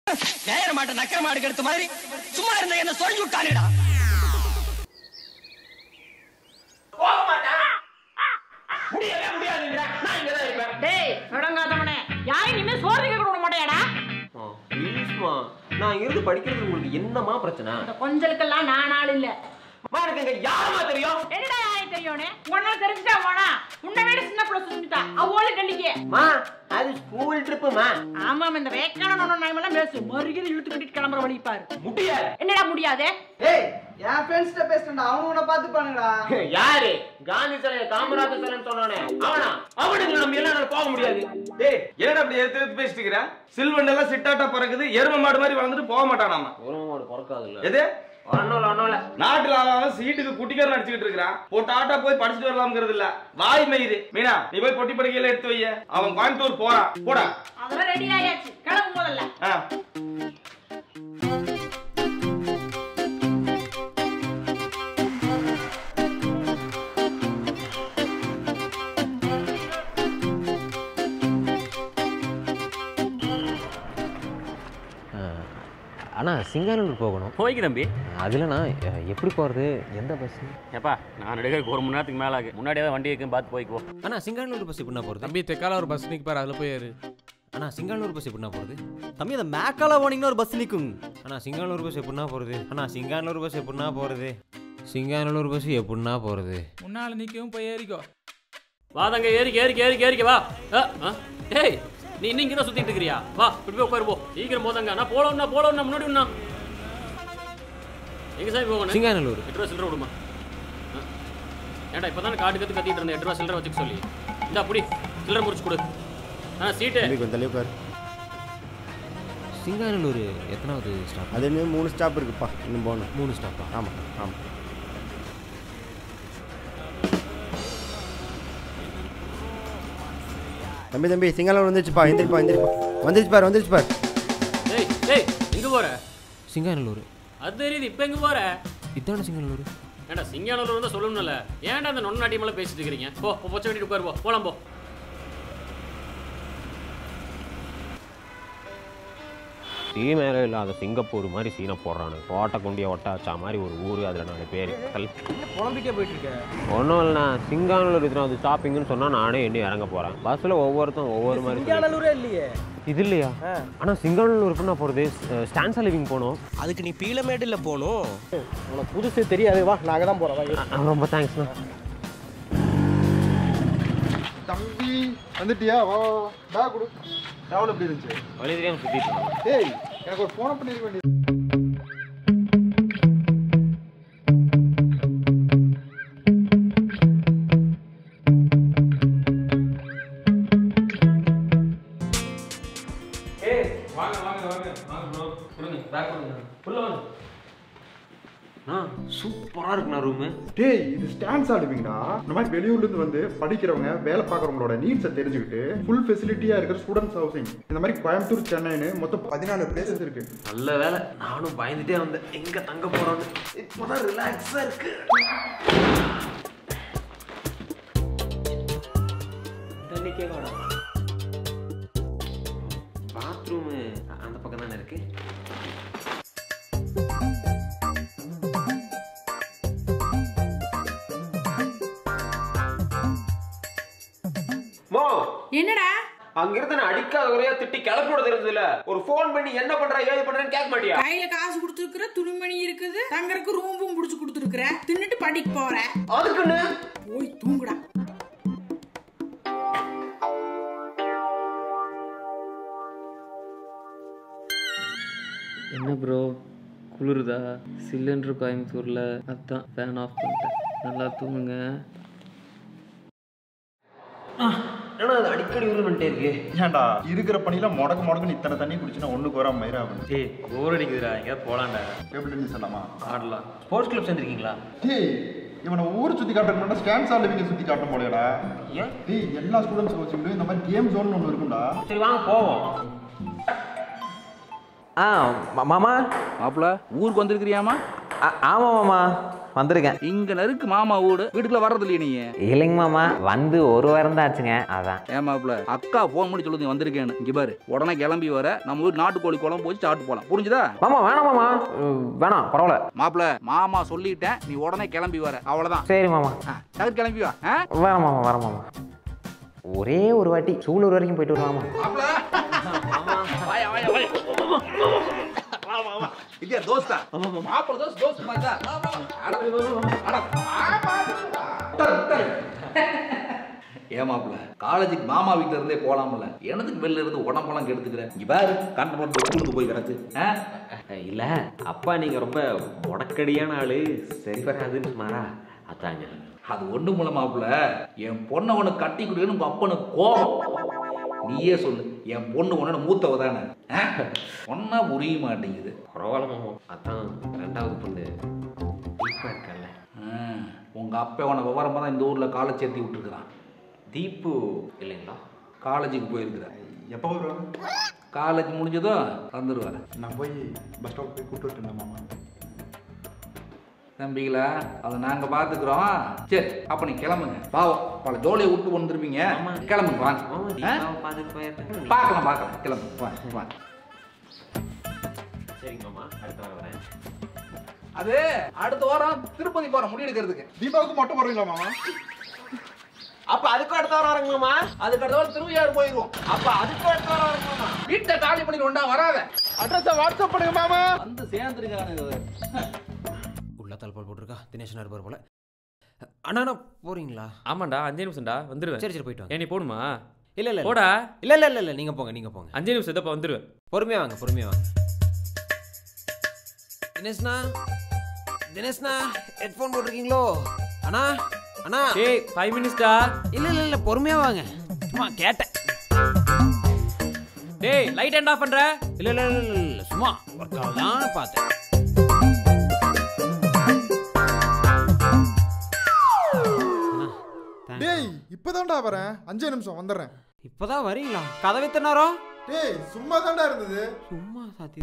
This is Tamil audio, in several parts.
நேர மாட்ட நக்கர மாடு கெடுத்த மாதிரி சும்மா இருந்த என்ன சொல்லி விட்டானுடா முடியவே முடியாதுங்கிற நான் இங்க தான் இருப்பேன் டேய் விடங்காதவனே யாரும் இனிமே சோறு திங்க கூட விட மாட்டேடா ப்ளீஸ்மா நான் இருந்து படிக்கிறது உங்களுக்கு என்னமா பிரச்சனை இந்த கொஞ்சலுக்கெல்லாம் நான் ஆள் இல்ல மா எனக்கு இங்க யாருமா தெரியும் என்னடா யாருக்கு தெரியும்னு உன்ன தெரிஞ்சுட்டா போனா உன்னை விட சின்ன பிள்ளை சுமிதா அவ்வோல டெல்லிக்கு மா அது ஸ்கூல் ட்ரிப்புமா ஆமா இந்த வேக்கான நாயமெல்லாம் பேசு மறுகிது இழுத்து கட்டிட்டு கிளம்புற வழி பாரு முடியாது என்னடா முடியாது ஏய் என் ஃப்ரெண்ட்ஸ்ட பேசுறேன்டா அவனு உன்னை பாத்துப்பானுங்கடா யாரு காந்தி சிலைய காமராஜர் சிலைன்னு சொன்னானே அவனா அவனுக்கு நம்ம எல்லாம் போக முடியாது டேய் என்னடா அப்படி எடுத்து எடுத்து பேசிட்டு இருக்கிற சில்வன் எல்லாம் சிட்டாட்டா பறக்குது எரும மாடு மாதிரி வளர்ந்துட்டு போக மாட்டானாமா ஒரு மாடு பிறக்காதுல்ல எது ஒன்னோல ஒன்னோல நாட்டுல அவன் சீட்டுக்கு குட்டிக்காரன் அடிச்சுக்கிட்டு இருக்கிறான் போட்டு ஆட்டா போய் படிச்சுட்டு வரலாம்ங்கிறது இல்ல வாய் மயிறு மீனா நீ போய் பொட்டி படிக்கையில எடுத்து வைய அவன் கோயம்புத்தூர் போறான் போடா அதெல்லாம் ரெடி ஆயாச்சு கிளம்பு முதல்ல ஆ. அண்ணா சிங்கானூர் போகணும் போய்க்கு தம்பி அதுலண்ணா எ- எப்படி போகிறது எந்த பஸ் ஏப்பா நான் எடுக்கிறதுக்கு ஒரு மணி நேரத்துக்கு மேலே ஆகும் முன்னாடியே தான் வண்டி இருக்குன்னு பார்த்து போய்க்குவோம் அண்ணா சிங்கானூர் பஸ் எப்படிண்ணா போகிறது தம்பி தெக்கால ஒரு பஸ் நிற்க பாரு அதில் போய் ஏறு அண்ணா சிங்கானூர் பஸ் எப்படிண்ணா போகிறது தம்பி அந்த மேக்கால போனீங்கன்னா ஒரு பஸ் நிற்கும் அண்ணா சிங்கானூர் பஸ் எப்படிண்ணா போகிறது அண்ணா சிங்கானூர் பஸ் எப்படிண்ணா போகிறது சிங்கானூர் பஸ் எப்படிண்ணா போகிறது முன்னால் நிற்கவும் போய் ஏறிக்கோ வா தங்க ஏறிக்க ஏறிக்க ஏறிக்க ஏறிக்க வா ஆ, ஆ. டேய் நீ இன்னும் இங்கே தான் சுற்றிட்டு இருக்கிறியா வா இப்படி போய் உட்காரு போ சீக்கிரம் போதாங்க நான் போலோம்னா போலோம்னா முன்னாடி உண்ணா எங்க சாமி போகணும் சிங்கானூர் எட்டு ரூபா சில்லற விடுமா ஆ. ஏன்டா இப்போ தானே காட்டு கற்று கத்திட்டு இருந்தேன் எட்டு ரூபா சில்லற வச்சுக்க சொல்லி இந்தா அப்படி சில்லற முடிச்சு கொடு ஆ சீட்டு கொஞ்சம் தள்ளி உட்காரு சிங்கானூர் எத்தனாவது ஸ்டாப் அது இன்னும் மூணு ஸ்டாப் இருக்குப்பா இன்னும் போகணும் மூணு ஸ்டாப்பா ஆமாம் ஆமாம் தம்பி தம்பி சிங்களம் வந்துருச்சுப்பா எந்திரிப்பா எந்திரிப்பா வந்துருச்சு பாரு வந்துருச்சு பாரு டேய் டேய் எங்கே போற சிங்கானூர் அது தெரியுது இப்போ எங்கே போற இதான சிங்கானூர் ஏன்டா சிங்கானூர் இருந்தால் சொல்லணும்ல ஏன்டா அந்த நொன்னாட்டியமெல்லாம் பேசிட்டு இருக்கிறீங்க போ போ, பொச்சை வெட்டிட்டு உட்காரு போ போலாம் போ சீ மேலே இல்லாத சிங்கப்பூர் மாதிரி சீனை போடுறானு ஓட்டக்குண்டிய ஒட்டாச்சா மாதிரி ஒரு ஊர் அதில் நாலு பேர் புலம்பிட்டே போயிட்டு இருக்க ஒன்றும் இல்லைண்ணா சிங்கானூர் இருக்கிறது ஷாப்பிங்னு சொன்னால் நானே எண்ணி இறங்க போகிறேன் பஸ்ஸில் ஒவ்வொருத்தரும் ஒவ்வொரு மாதிரி சொல்லி- சிங்கானலூரே இல்லையே இது இல்லையா ஆனால் சிங்கானூர் எப்படின்னா போகிறது ஸ்டான்ஸா லிவிங் போகணும் அதுக்கு நீ பீலமேடுல போகணும் உனக்கு புதுசு தெரியாது வா நான் அங்கே தான் போகிறேன் வா அஹ் ரொம்ப தேங்க்ஸ்ண்ணா தம்பி வந்துட்டியா வா வா, வா. பேக் கொடு டவுன் எப்படி இருந்துச்சு வழி தெரியாமல் சுற்றிட்டு இருக்கோம் டேய் எனக்கு ஒரு ஃபோனை பண்ணிருக்க வேண்டியது ஏய் வாங்க வாங்க வாங்க வாங்க ப்ரோ கொடுங்க பேக் கொடுங்க உள்ள வாங்க அண்ணா சூப்பராக இருக்குண்ணா ரூமு டேய் இது ஸ்டாண்ட்ஸ் ஆடுவீங்கடா இந்த மாதிரி வெளியூர்ல இருந்து வந்து படிக்கிறவங்க வேலை பார்க்குறவங்களோட நீட்ஸை தெரிஞ்சுக்கிட்டு ஃபுல் ஃபெசிலிட்டியா இருக்கிற ஸ்டூடெண்ட்ஸ் ஹவுசிங் இந்த மாதிரி கோயம்புத்தூர் சென்னைன்னு மொத்தம் பதினாலு பிளேசஸ் இருக்கு நல்ல வேலை நானும் பயந்துட்டே வந்தேன் எங்கே தங்க போகிறோன்னு இப்போதான் ரிலாக்ஸாக இருக்கு தண்ணிக்கே வாடா பாத்ரூமு அந்த பக்கம் தானே இருக்கு மோ என்னடா அங்கிருந்து நான் அடிக்காத குறையா திட்டி கிளப்போட இருந்ததுல ஒரு ஃபோன் பண்ணி என்ன பண்ற ஏது பண்றேன்னு கேட்க மாட்டியா கையில காசு கொடுத்துருக்குற துணிமணி இருக்குது தங்கறதுக்கு ரூமும் புடிச்சு கொடுத்துருக்குற தின்னுட்டு படிக்க போற அதுக்குன்னு போய் தூங்குடா என்ன ப்ரோ குளிருதா சிலிண்டர் கோயம்புத்தூரில் அதான் ஃபேன் ஆஃப் பண்ணிட்டேன் நல்லா தூங்குங்க ஏன்னா அது அடிக்கடி உருவன்ட்டே இருக்கு ஏன்டா இருக்கிற பணியில முடக்கு முடக்குன்னு இத்தனை தண்ணி குடிச்சுன்னா ஒண்ணுக்கு வர மயிரா ஆகணும் ஏய் போர் அடிக்குதுடா எங்கேயாவது போலாம்டா எப்படி நீ சொல்லாமா ஆடலாம் ஸ்போர்ட்ஸ் கிளப் சேர்ந்துருக்கீங்களா டேய் இவனை ஊர் சுத்தி காட்டுறதுக்கு ஸ்டாண்ட்ஸ் ஆடுவீங்க சுத்தி காட்டும் போலடா ஏன் டேய் எல்லா ஸ்டூடெண்ட்ஸ் வச்சுக்கிட்டு இந்த மாதிரி கேம் ஜோன் ஒன்று இருக்கும்டா சரி வாங்க போவோம் ஆ மாமா மாப்பிள ஊருக்கு வந்திருக்கிறியாமா ஆமா மாமா வந்திருக்கேன் இங்க நெருக்கு மாமா வீடு வீட்டுக்குள்ள வர்றது இல்லையே நீ இல்லைங்க மாமா வந்து ஒரு வாரம் தான் ஆச்சுங்க அதான் ஏமாப்ல அக்கா ஃபோன் பண்ணி சொல்லுது வந்திருக்கேன்னு இங்க பாரு உடனே கிளம்பி வர நம்ம வீட்டு நாட்டுக்கோழி குழம்பு போச்சு சாப்பிட்டு போலாம் புரிஞ்சுதா மாமா வேணாம் மாமா உம், வேணாம் பரவாயில்ல மாப்ள மாமா சொல்லிட்டேன் நீ உடனே கிளம்பி வர அவ்வளவுதான் சரி மாமா டக்கு கிளம்பி வா ஆ? வரேன் மாமா வரேன் மாமா ஒரே ஒரு வாட்டி சூலூர் வரைக்கும் போயிட்டு வரலாமா வாயா, வாயா, வாயா. வா, வா, வா. இல்லையா, தோஸ்தா? மாப்பிள தோஸ்த், தோஸ்த் மாதிரிதா. வா, வா, வா. அட, அட, ஆமா. உட்காரு, உட்காரு. ஏன் மாப்பிள காலேஜுக்கு மாமா வீட்ல இருந்தே போலாம்ல எனதுக்கு வெளில இருந்து உடம்பெல்லாம் கெடுத்துக்கிற இங்க பாரு கண்ண ஸ்கூலுக்கு போய் கிடக்கு ஆ? இல்ல அப்பா நீங்க ரொம்ப உடக்கடியான ஆளு சரி வராதுன்னு மாறா அதாங்க அது ஒண்ணு மூல மாப்பிள என் பொண்ணை உனக்கு கட்டி கொடுக்கணும் உங்க அப்பனுக்கு கோபம் நீயே சொல்லு என் பொண்ணு உன்னோட மூத்தவ தானே ஆ? சொன்னா புரிய மாட்டேங்குது பரவாயில்ல மாமா அதான் ரெண்டாவது பொண்ணு தீபா இருக்கல்ல ஆ, உங்க அப்பா உன விவரமா தான் இந்த ஊர்ல காலேஜ் சேர்த்து விட்டுருக்குறான் தீப்பு இல்லைங்களா காலேஜுக்கு போயிருக்கிறேன் எப்போ வருவாங்க காலேஜ் முடிஞ்சதும் வந்துருவாரு நான் போய் பஸ் ஸ்டாப் போய் கூப்பிட்டு வரட்டுங்களா மாமா தம்பிகளா அதை நாங்க பாத்துக்கிறோம் சரி அப்ப நீ கிளம்புங்க பாவம் பல ஜோலியை விட்டு வந்துருப்பீங்க கிளம்புங்க வாங்க ஆ? பார்க்கலாம் பார்க்கலாம் கிளம்புங்க வாங்க வாங்க சரிங்க மாமா அடுத்த வாரம் வரேன் அது அடுத்த வாரம் திருப்பதி போற முடி எடுக்கிறதுக்கு தீபாவுக்கு மட்டும் வருவீங்களா மாமா அப்ப அதுக்கு அடுத்த வாரம் வரங்க மாமா அதுக்கு அடுத்த வாரம் திருவையாறு போயிருவோம் அப்ப அதுக்கு அடுத்த வாரம் வரங்க மாமா வீட்டை காலி பண்ணி ஒண்டா வராத அட்ரஸ வாட்ஸ்அப் பண்ணுங்க மாமா வந்து சேர்ந்துருக்கானு உள்ள தலப்பால் போட்டிருக்கா தினேஷன் இருப்பார் போல அண்ணா அண்ணா போறீங்களா ஆமாண்டா அஞ்சு நிமிஷம்டா வந்துருவேன் சரி சரி போயிட்டு வாங்க ஏன் நீ போகணுமா இல்ல இல்ல போடா இல்ல இல்ல இல்ல இல்ல நீங்க போங்க நீங்க போங்க அஞ்சு நிமிஷம் இதப்பா வந்துருவேன் பொறுமையா வாங்க பொறுமையா வாங்க தினேஷ்னா தினேஷ்னா ஹெட்ஃபோன் போட்டிருக்கீங்களோ அண்ணா அண்ணா ஏய் ஃபைவ் மினிட்ஸ்டா இல்ல இல்ல இல்ல பொறுமையா வாங்க சும்மா கேட்டேன் டேய் லைட் என்ன ஆஃப் பண்ற இல்ல இல்ல இல்ல இல்ல, இல்ல சும்மா ஒர்க் ஆகுதான்னு பார்த்தேன் டேய் இப்பதான்டா வரேன் அஞ்சே நிமிஷம் வந்துடுறேன் இப்பதான் வரீங்களா கதவை தின்னாரோ டேய் சும்மா தான்டா இருந்தது சும்மா சாத்தி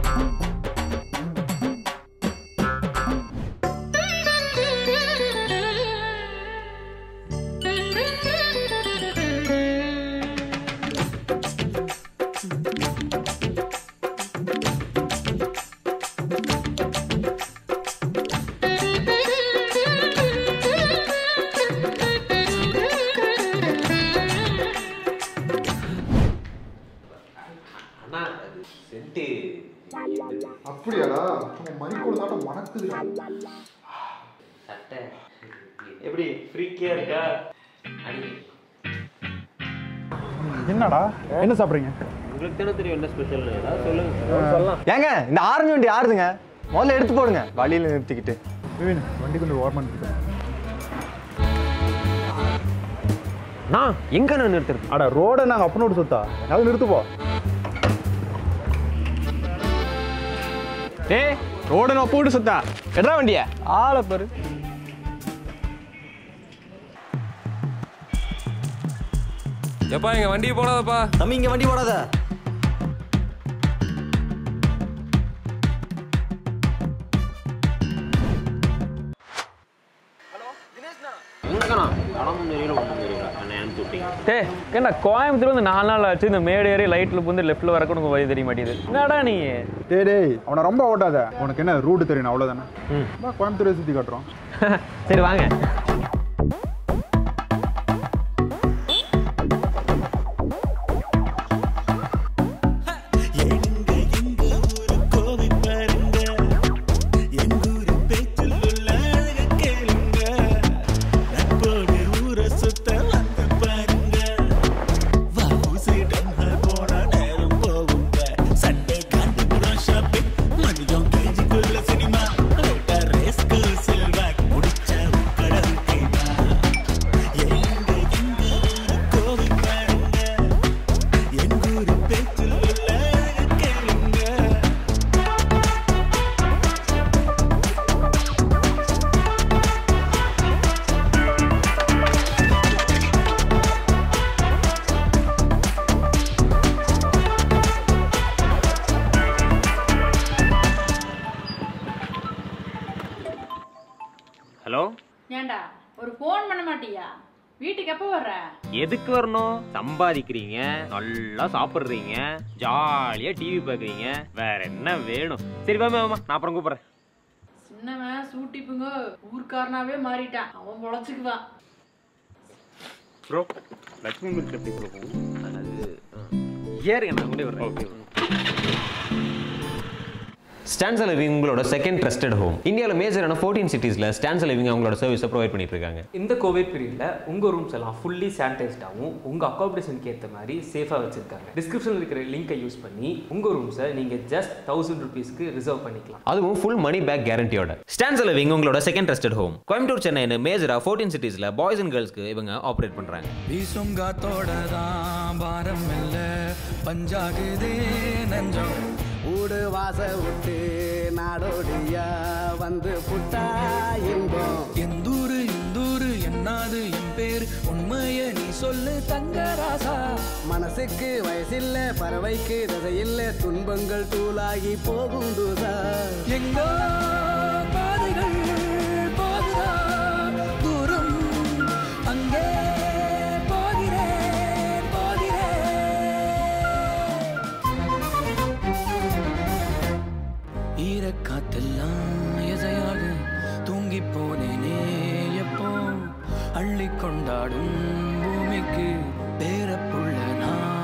அண்ணா சென்ட்டு அப்படியாடா உன் மணிக்கூட தாட்டம் மணக்குதுடா சட்டை எப்படி ஃப்ரீக்கியா இருக்கா அடி என்னடா என்ன சாப்பிட்றீங்க உங்களுக்கு தானே தெரியும் என்ன ஸ்பெஷல் ஏதாவது சொல்லுங்க சொல்லலாம் ஏங்க இந்த ஆரஞ்சு வண்டி ஆறுதுங்க முதல்ல எடுத்து போடுங்க வழியில நிறுத்திக்கிட்டு விவின் வண்டி கொஞ்சம் ஓரமாக நிறுத்துறேன் நான் எங்க நான் நிறுத்துறது அட ரோடை நாங்கள் அப்பனோட சொத்தா என்னால் நிறுத்துப்போ டேய் ரோட நான் போட்டு சுத்தா எட்ரா வண்டிய ஆளை பாரு எப்பா எங்க வண்டி போடாதப்பா தம்பி இங்க வண்டி போடாத எங்கண்ணா இடமும் தெரியல ஒன்றும் தெரியல என்ன அனுப்பிச்சு விட்டீங்க டே என்ன கோயம்புத்தூர் வந்து நாலு நாள் ஆச்சு இந்த மேடு ஏறி லைட்டில் புந்து லெஃப்ட்டில் வரக்கூட உனக்கு வழி தெரிய மாட்டேங்குது என்னடா நீ டேய் டேய் அவனை ரொம்ப ஓட்டாத உனக்கு என்ன ரூட் தெரியணும் அவ்வளோதானே வா கோயம்புத்தூரை சுற்றி காட்டுறோம் சரி வாங்க சினிமா ரேஸ்க்கு செல்வாக் முடிச்ச உக்கடம் மாட்டியா வீட்டுக்கு எப்போ வர்ற எதுக்கு வரணும் சம்பாதிக்கிறீங்க நல்லா சாப்பிடுறீங்க ஜாலியா டிவி பாக்குறீங்க வேற என்ன வேணும் சரி வாமா வாமா நான் அப்புறம் கூப்பிடுறேன் சின்னவன் சூட்டிப்புங்க ஊர்க்காரனாவே மாறிட்டான் அவன் பொழைச்சுக்குவான் ப்ரோ லக்ஷ்மி மில்க் எப்படி ப்ரோ போகும் அது ஏறுங்க நான் கொண்டே வர்றேன் ஸ்டான்ஸ் லிவிங் உங்களோட செகண்ட் ட்ரஸ்டட் ஹோம் இந்தியாவில் மேஜரான ஃபோர்டீன் சிட்டிஸில் ஸ்டான்ஸ் லிவிங் அவங்களோட சர்வீஸை ப்ரொவைட் பண்ணிட்டு இருக்காங்க இந்த கோவிட் பீரியடில் உங்கள் ரூம்ஸ் எல்லாம் ஃபுல்லி சானிடைஸ்டாகவும் உங்கள் அக்காமடேஷனுக்கு ஏற்ற மாதிரி சேஃபாக வச்சுருக்காங்க டிஸ்கிரிப்ஷனில் இருக்கிற லிங்கை யூஸ் பண்ணி உங்கள் ரூம்ஸை நீங்கள் ஜஸ்ட் தௌசண்ட் ருபீஸ்க்கு ரிசர்வ் பண்ணிக்கலாம் அதுவும் ஃபுல் மணி பேக் கேரண்டியோட ஸ்டான்ஸ் லிவிங் உங்களோட செகண்ட் ட்ரஸ்டட் ஹோம் கோயம்புத்தூர் சென்னைன்னு மேஜரா ஃபோர்டீன் சிட்டிஸில் பாய்ஸ் அண்ட் கேர்ள்ஸ்க்கு இவங்க ஆப்ரேட் பண்ணுறாங்க வீசும் காத்தோட தான் பாரம் இல்ல பஞ்சாகுதே நெஞ்சம் ஊடு வாச விட்டு நாடோடியா வந்து புட்டா இன்பம் எந்தூரு இந்தூரு என்னாது என் பேர் உண்மைய நீ சொல்லு தங்கராசா மனசுக்கு வயசில்ல பறவைக்கு தசையில்ல துன்பங்கள் தூளாகி போகும் தூசா எங்கோ பாதைகள் போகுதா தூரம் அங்கே போகிறேன் போகிறேன் ஈரக்காத்தெல்லாம் எதையாக தூங்கி போனேனே எப்போ அள்ளி கொண்டாடும் பூமிக்கு பேரப்புள்ள நான்